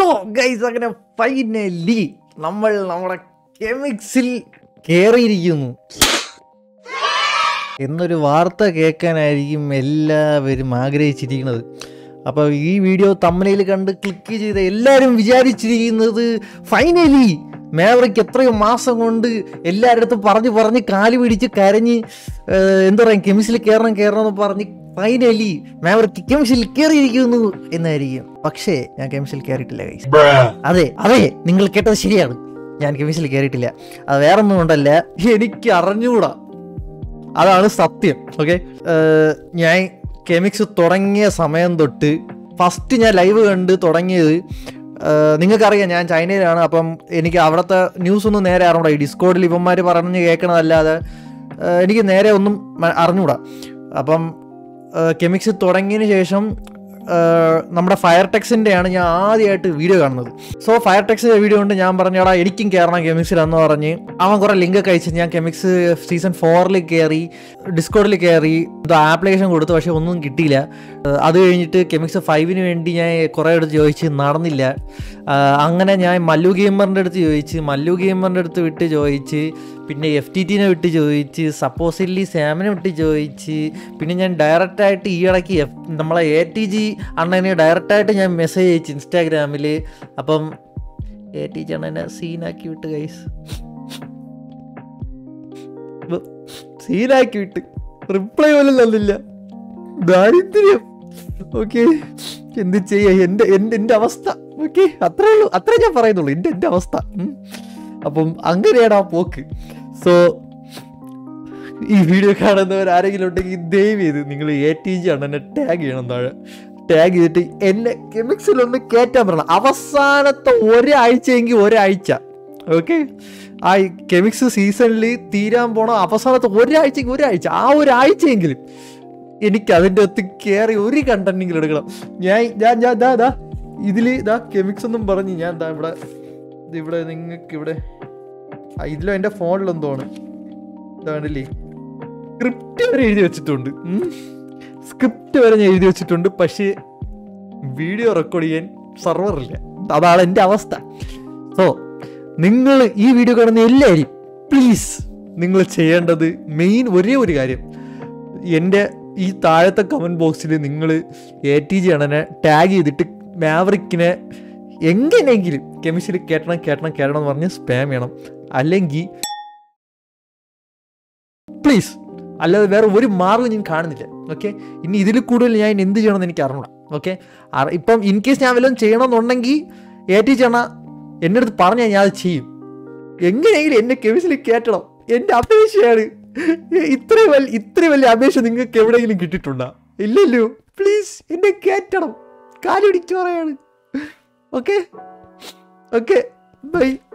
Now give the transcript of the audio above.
Guys അങ്ങനെ finally നമ്മൾ നമ്മുടെ കെമിക്സിൽ കയറിയിരിക്കുന്നു എന്നൊരു വാർത്ത കേൾക്കാനായിരിക്കും എല്ലാവരും ആഗ്രഹിച്ചിരിക്കുന്നത് അപ്പോൾ ഈ വീഡിയോ തമ്മനയിൽ കണ്ട് ക്ലിക്ക് ചെയ്ത എല്ലാവരും വിചാരിച്ചിരിക്കുന്നത് ഫൈനലി മേവറയ്ക്ക് എത്രയോ മാസം കൊണ്ട് എല്ലാവരുടെ അടുത്തും പറഞ്ഞ് പറഞ്ഞ് കാല് പിടിച്ച് കരഞ്ഞ് ഏഹ്, എന്താ പറയുക കെമിസിൽ കയറണം കയറണം എന്ന് പറഞ്ഞ് ഫൈനലി മേവറയ്ക്ക് കെമിസിൽ കയറിയിരിക്കുന്നു എന്നായിരിക്കും പക്ഷേ ഞാൻ കെമിസിൽ കയറിയിട്ടില്ല കൈസ് അതെ അതെ നിങ്ങൾ കേട്ടത് ശരിയാണ് ഞാൻ കെമിസിൽ കയറിയിട്ടില്ല അത് വേറൊന്നും കൊണ്ടല്ല എനിക്ക് അറിഞ്ഞുകൂടാ അതാണ് സത്യം ഓക്കെ ഞാൻ കെമിക്സ് തുടങ്ങിയ സമയം തൊട്ട് ഫസ്റ്റ് ഞാൻ ലൈവ് കണ്ട് തുടങ്ങിയത് ഏഹ്, നിങ്ങൾക്കറിയാം ഞാൻ ചൈനയിലാണ് അപ്പം എനിക്ക് അവിടുത്തെ ന്യൂസ് ഒന്നും നേരെ അറിഞ്ഞൂടാ ഈ ഡിസ്കോഡിൽ ഇവന്മാർ പറഞ്ഞ് കേൾക്കണതല്ലാതെ ഏഹ്, എനിക്ക് നേരെ ഒന്നും മ- അറിഞ്ഞൂടാ അപ്പം കെമിക്സ് തുടങ്ങിയതിന് ശേഷം ഏഹ്, നമ്മുടെ ഫയർ ടെക്സിൻ്റെയാണ് ഞാൻ ആദ്യമായിട്ട് വീഡിയോ കാണുന്നത് സോ ഫയർ ടെക്സിൻ്റെ വീഡിയോ കൊണ്ട് ഞാൻ പറഞ്ഞോടാ എനിക്കും കയറണം കെമിക്സിലെന്ന് പറഞ്ഞ് അവൻ കുറേ ലിങ്ക് ഒക്കെ അയച്ച് ഞാൻ കെമിക്സ് സീസൺ ഫോറിൽ കയറി ഡിസ്കോഡിൽ കയറി എന്തോ ആപ്ലിക്കേഷൻ കൊടുത്തു പക്ഷേ ഒന്നും കിട്ടിയില്ല ഏഹ്, അത് കഴിഞ്ഞിട്ട് കെമിക്സ് ഫൈവിന് വേണ്ടി ഞാൻ കുറേ അടുത്ത് ചോദിച്ച് നടന്നില്ല ആഹ്, അങ്ങനെ ഞാൻ മല്ലു ഗെയിമറിൻ്റെ അടുത്ത് ചോദിച്ച് മല്ലു ഗെയിമറിൻ്റെ അടുത്ത് വിട്ട് ചോദിച്ച് പിന്നെ എഫ് ടി ടിനെ വിട്ട് ചോദിച്ച് സപ്പോസില്ലി സാമിനെ വിട്ട് ചോദിച്ച് പിന്നെ ഞാൻ ഡയറക്റ്റായിട്ട് ഈ ഇടയ്ക്ക് എഫ് നമ്മളെ എ ടി ജി അണ്ണനെ ഡയറക്റ്റായിട്ട് ഞാൻ മെസ്സേജ് അയച്ചു ഇൻസ്റ്റാഗ്രാമിൽ അപ്പം എ ടി ജി അണ്ണനെ സീനാക്കി വിട്ട് കൈസ് സീനാക്കി വിട്ട് റിപ്ലൈ പോലും തന്നില്ല ദാരിദ്ര്യം ഓക്കെ എന്ത് ചെയ്യാ എൻ്റെ എൻ്റെ എൻ്റെ അവസ്ഥ ഓക്കെ അത്രേ ഉള്ളൂ അത്രേ ഞാൻ പറയുന്നുള്ളൂ എൻ്റെ എൻ്റെ അവസ്ഥ ഉം. അപ്പം അങ്ങനെയാണ് ആ പോക്ക് സോ ഈ വീഡിയോ കാണുന്നവർ ആരെങ്കിലും ഉണ്ടെങ്കിൽ ദയവ് ചെയ്ത് നിങ്ങൾ എ ടി ജി ആണ് എന്നെ ടാഗ് ചെയ്യണം താഴെ ടാഗ് ചെയ്തിട്ട് എന്നെ കെമിക്സിലൊന്ന് കയറ്റാൻ പറയണം അവസാനത്തെ ഒരാഴ്ചയെങ്കിൽ ഒരാഴ്ച ഓക്കെ ആ കെമിക്സ് സീസണിൽ തീരാൻ പോണ അവസാനത്തെ ഒരാഴ്ചയ്ക്ക് ഒരാഴ്ച ആ ഒരാഴ്ചയെങ്കിലും എനിക്ക് അതിൻ്റെ അകത്ത് കയറി ഒരു കണ്ടന്റെങ്കിലും എടുക്കണം ഞാൻ ഞാൻ ഞാൻ ദാ ദാ ഇതിൽ ഇതാ കെമിക്സ് ഒന്നും പറഞ്ഞ് ഞാൻ ദാ ഇവിടെ ഇത് ഇവിടെ നിങ്ങൾക്ക് ഇവിടെ ആ, ഇതിലും എൻ്റെ ഫോണിലെന്തോ ആണ് ഇതാണ്ടില്ലേ സ്ക്രിപ്റ്റ് വരെ എഴുതി വെച്ചിട്ടുണ്ട് സ്ക്രിപ്റ്റ് വരെ ഞാൻ എഴുതി വെച്ചിട്ടുണ്ട് പക്ഷേ വീഡിയോ റെക്കോർഡ് ചെയ്യാൻ സർവറില്ല അതാണ് എൻ്റെ അവസ്ഥ സോ നിങ്ങൾ ഈ വീഡിയോ കാണുന്ന എല്ലാവരും പ്ലീസ് നിങ്ങൾ ചെയ്യേണ്ടത് മെയിൻ ഒരേ ഒരു കാര്യം എൻ്റെ ഈ താഴത്തെ കമൻറ്റ് ബോക്സിൽ നിങ്ങൾ എ ടി ജി അണ്ണനെ ടാഗ് ചെയ്തിട്ട് മാവറിക്കിനെ എങ്ങനെയെങ്കിലും കെമിസ്ട്രി കേട്ടണം കേട്ടണം കേട്ടണം എന്ന് പറഞ്ഞ് സ്പാം ചെയ്യണം അല്ലെങ്കിൽ പ്ലീസ് അല്ലാതെ വേറെ ഒരു മാർഗം ഞാൻ കാണുന്നില്ല ഓക്കെ ഇനി ഇതിൽ കൂടുതൽ ഞാൻ എന്ത് ചെയ്യണമെന്ന് എനിക്ക് അറിഞ്ഞൂടാ ഓക്കെ ഇപ്പം ഇൻ കേസ് ഞാൻ വല്ലതും ചെയ്യണമെന്നുണ്ടെങ്കിൽ എ ടി ചേണ എൻ്റെ അടുത്ത് പറഞ്ഞാൽ ഞാൻ അത് ചെയ്യും എങ്ങനെയെങ്കിലും എന്നെ കെമിസ്ട്രി കയറ്റണം എൻ്റെ അപേക്ഷയാണ് ഇത്രയും വലിയ ഇത്രയും വലിയ അപേക്ഷ നിങ്ങൾക്ക് എവിടെയെങ്കിലും കിട്ടിയിട്ടുണ്ടോ ഇല്ലല്ലോ പ്ലീസ് എന്നെ കയറ്റണം കാലുപിടിച്ചു പറയാണ് ഓക്കെ ഓക്കെ ബൈ